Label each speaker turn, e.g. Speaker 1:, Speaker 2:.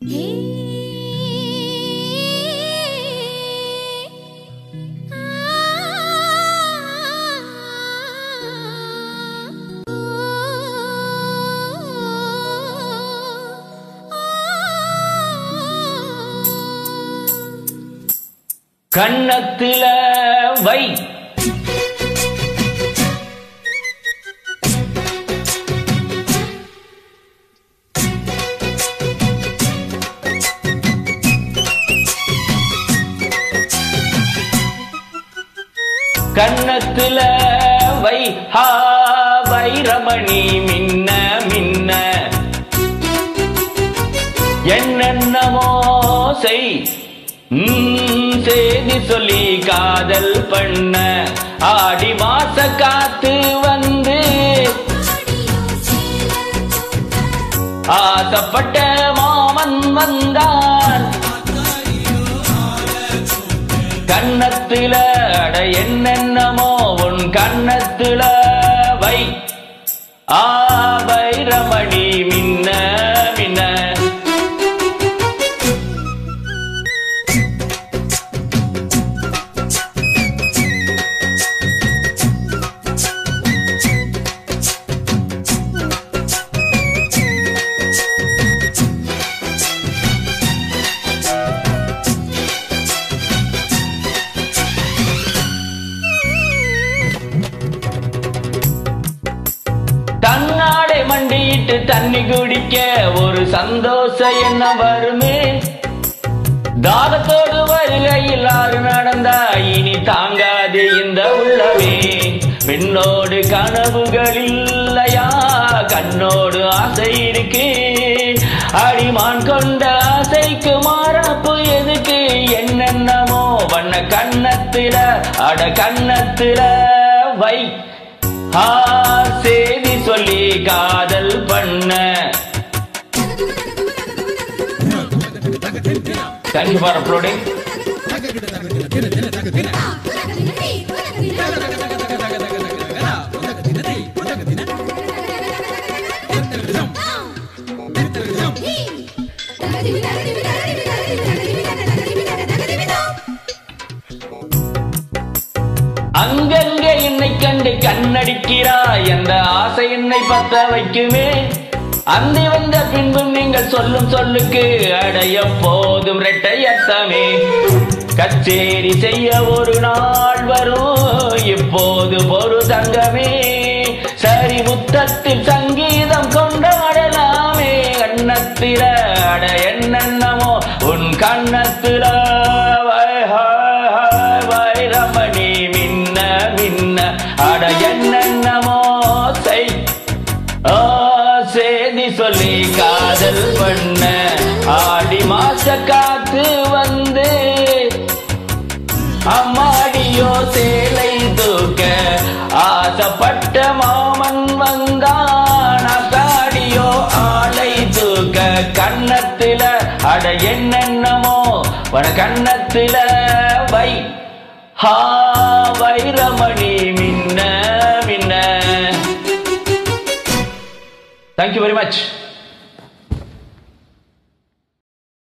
Speaker 1: கண்ணத்தில வை கண்ணத்துல வை ஹா வைரமணி மின்ன மின்ன என்னென்னமோ செய் ம், செய்தி சொல்லி காதல் பண்ண ஆடி மாச காத்து வந்து ஆசைப்பட்ட மாமன் வந்தான் கண்ணத்துல அட என்னென்னமோ உன் கண்ணத்துல வை ஆ வைரமணி மின்ன மின்ன தன்னாடை மண்டியிட்டு தண்ணி குடிக்க ஒரு சந்தோஷம் என்ன வருமே தாகத்தோடு வருகையில் ஆறு நடந்தா இனி தாங்காது இந்த உள்ளமே பெண்ணோடு கனவுகள் இல்லையா கண்ணோடு ஆசை இருக்கு அடிமான் கொண்ட ஆசைக்கு மாறாப்பு எதுக்கு என்னென்னமோ வண்ண கண்ணத்தில அட கண்ணத்தில வை ஆ செய்தி சொல்லி காதல் பண்ண தேங்க்யூ ஃபார் அப்லோடிங் அங்கங்க என்னை கண்டு கண்ணடிக்கிறாய் என்ற ஆசை என்னை பத்த வைக்குமே அந்தி வந்த பின்பும் நீங்கள் சொல்லும் சொல்லுக்கு அடைய போதும் ரெட்டையத்தமே கச்சேரி செய்ய ஒரு நாள் வரும் இப்போது ஒரு தங்கமே சரி முத்தத்தில் சங்கீதம் கொண்டாடலாமே கண்ணத்தில அட என்னென்னமோ உன் கண்ணத்தில வை- ஹாய் ஹாய் வைரமணி மின்ன மின்ன அட என்னென்னமோ செய் ஆ, சேதி சொல்லி காதல் பண்ண ஆடி மாச காத்து வந்து அம்மாடியோ சேலை தூக்க ஆசைப்பட்ட மாமன் வந்தான் அத்தாடியோ ஆளை தூக்க கண்ணத்தில அட என்னென்னமோ வன கண்ணத்தில வை ஹா வைரமணி மின்ன மின்ன தேங்க்யூ வெரி மச்